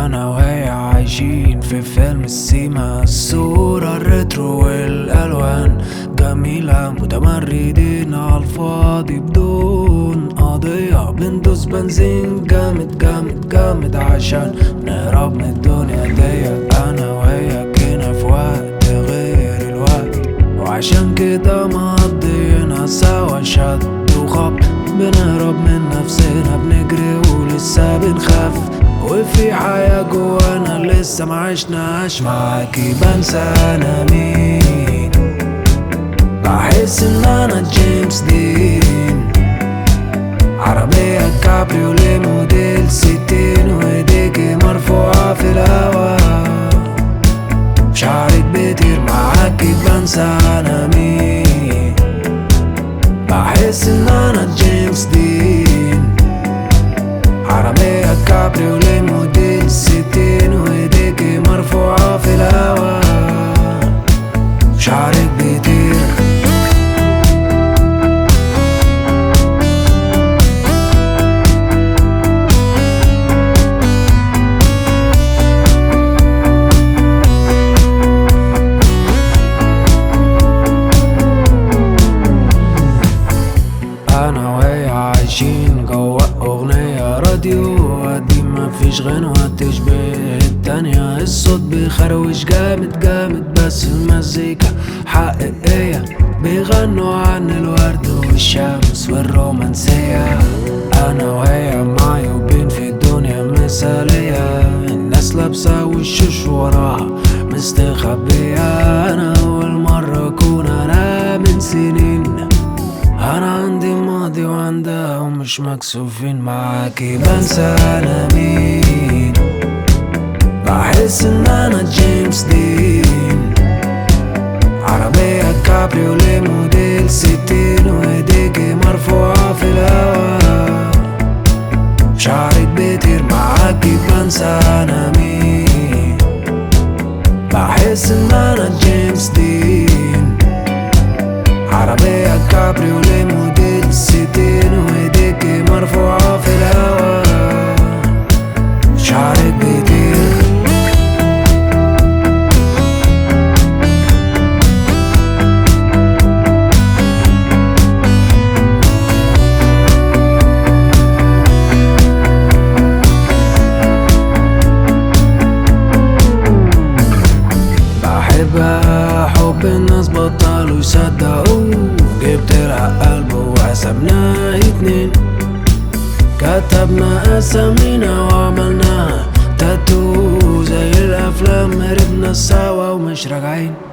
انا وهي عايشين في فيلم السيما الصورة الريترو والالوان جميلة متمردين على الفاضي بدون قضية بندوس بنزين جامد جامد جامد عشان نهرب من الدنيا دي انا وهي كنا في وقت غير الوقت وعشان كده مقضينا سوا شد وخبط بنهرب من نفسنا بنجري ولسه بنخاف وفي حياة جوانا لسه معشناش معاكي بنسى انا مين بحس ان انا جيمس دين عربية كابريوليه موديل ستين وايديكي مرفوعة في الهوا شعرك بيطير معاكي بنسى انا مين بحس ان انا جيمس دين عربية كابريوليه موديل ستين وايديكي مرفوعة في الهوا شعرك بيطير انا وهي عايشين جوا اغنية راديو قديم مفيش غنوة تشبه التانية الصوت بيخروش جامد جامد بس المزيكا حقيقية بيغنوا عن الورد والشمس والرومانسية انا وهي معيوبين في الدنيا مثالية الناس لابسة وشوش وراها مستخبية انا اول مرة اكون انا من سنين انا عندي ماضي وعندها ومش مكسوفين معاكي بنسى انا مين بحس ان انا جيمس دين عربية كابريوليه موديل ستين وايديكي مرفوعة في الهوا شعرك بيطير معاكي بنسى انا مين بحس ان انا جيمس دين عربية كابريوليه موديل ستين وايديكي مرفوعة في الهوا شعرك بيطير بحبها حب الناس بطلوا يصدقوا جبت لها قلب وحسبناها اتنين كتبنا اسامينا وعملناها تاتو زي الافلام هربنا سوا ومش راجعين